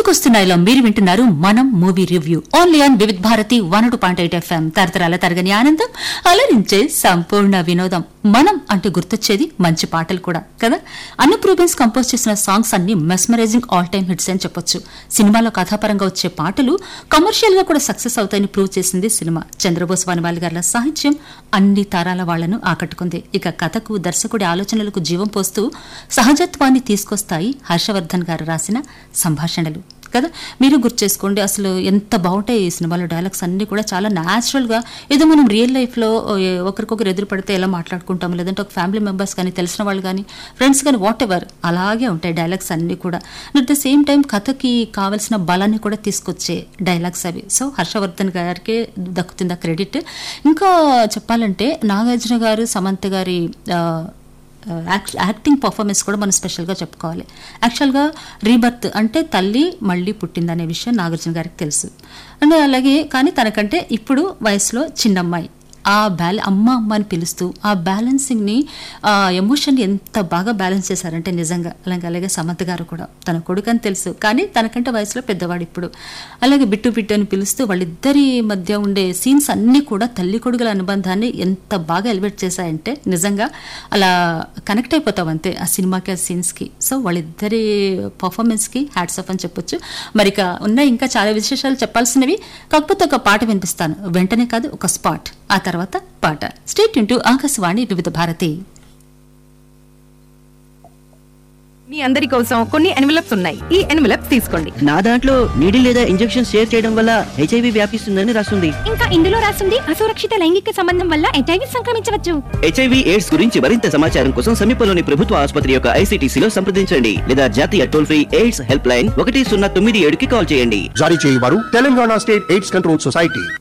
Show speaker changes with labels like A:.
A: గుర్తుకొస్తున్నాయిలో మీరు వింటున్నారు మనం movie review only on Vividh Bharati one two point eight FM తరతరాల తరగని ఆనందం అలరించే సంపూర్ణ వినోదం మనం అంటే గుర్తొచ్చేది మంచి పాటలు కూడా కదా అనూప్ రూబెన్స్ కంపోజ్ చేసిన సాంగ్స్ అన్ని మెస్మరైజింగ్ ఆల్ టైమ్ హిట్స్ అని చెప్పొచ్చు సినిమాలో కథాపరంగా వచ్చే పాటలు కమర్షియల్ గా కూడా సక్సెస్ అవుతాయని ప్రూవ్ చేసింది సినిమా చంద్రబోస్ వానివాల్ గారి సాహిత్యం అన్ని తరాల వాళ్లను ఆకట్టుకుంది ఇక కథకు దర్శకుడి ఆలోచనలకు జీవం పోస్తూ సహజత్వాన్ని తీసుకొస్తాయి హర్షవర్ధన్ గారు రాసిన సంభాషణలు కదా మీరు గుర్తు చేసుకోండి అసలు ఎంత బాగుంటాయి ఈ సినిమాలో డైలాగ్స్ అన్ని కూడా చాలా న్యాచురల్ గా ఏదో మనం రియల్ లైఫ్ లో ఏ, ఒకరికొకరు ఎదురు పడితే ఎలా మాట్లాడుకుంటాం లేదంటే ఒక ఫ్యామిలీ మెంబర్స్ కానీ తెలిసిన వాళ్ళు కానీ ఫ్రెండ్స్ కానీ వాట్ ఎవర్ అలాగే ఉంటాయి డైలాగ్స్ అన్ని కూడా అట్ ద సేమ్ టైం కథకి కావలసిన బలాన్ని కూడా తీసుకొచ్చే డైలాగ్స్ అవి సో హర్షవర్ధన్ గారికి దక్కుతుంది ఆ క్రెడిట్ ఇంకా చెప్పాలంటే నాగార్జున గారు సమంత గారి ఆ, యాక్- యాక్టింగ్ పర్ఫార్మెన్స్ కూడా మనం స్పెషల్గా చెప్పుకోవాలి యాక్చువల్గా రీబర్త్ అంటే తల్లి మళ్ళీ పుట్టిందనే విషయం నాగార్జున గారికి తెలుసు అండ్ అలాగే కానీ తనకంటే ఇప్పుడు వయసులో చిన్నమ్మాయి ఆ బ్యాల అమ్మ అమ్మ అని పిలుస్తూ ఆ బ్యాలెన్సింగ్ని ఆ ఎమోషన్ ఎంత బాగా బ్యాలెన్స్ చేశారంటే నిజంగా అలాగే అలాగే సమంత గారు కూడా తన కొడుకు అని తెలుసు కానీ తనకంటే వయసులో పెద్దవాడు ఇప్పుడు అలాగే బిట్టు బిట్టు అని పిలుస్తూ వాళ్ళిద్దరి మధ్య ఉండే సీన్స్ అన్నీ కూడా తల్లి కొడుకుల అనుబంధాన్ని ఎంత బాగా ఎలివేట్ చేశాయంటే నిజంగా అలా కనెక్ట్ అయిపోతాం అంతే ఆ సినిమాకి ఆ సీన్స్కి సో వాళ్ళిద్దరి పర్ఫార్మెన్స్కి హ్యాట్స్ ఆఫ్ అని చెప్పొచ్చు మరి ఇక ఉన్నాయి ఇంకా చాలా విశేషాలు చెప్పాల్సినవి కాకపోతే ఒక పాట వినిపిస్తాను వెంటనే కాదు ఒక స్పాట్ ఆ తర్వాత పాట స్టేట్ ఇంటూ ఆకాశవాణి వివిధ భారతి
B: మీ అందరి కోసం కొన్ని ఎన్వలప్స్ ఉన్నాయి ఈ ఎన్వలప్స్ తీసుకోండి
C: నా దాంట్లో నీడి లేదా ఇంజెక్షన్ షేర్ చేయడం వల్ల హెచ్ఐవి వ్యాపిస్తుందని రాస్తుంది
D: ఇంకా ఇందులో రాసింది అసురక్షిత లైంగిక సంబంధం వల్ల హెచ్ఐవి సంక్రమించవచ్చు
C: హెచ్ఐవి ఎయిడ్స్ గురించి మరింత సమాచారం కోసం సమీపంలోని ప్రభుత్వ ఆసుపత్రి యొక్క ఐసీటీసీలో సంప్రదించండి లేదా జాతీయ toll free AIDS helpline ఒకటి సున్నా తొమ్మిది ఏడుకి కాల్ చేయండి
E: జారీ చేయవారు Telangana state AIDS control society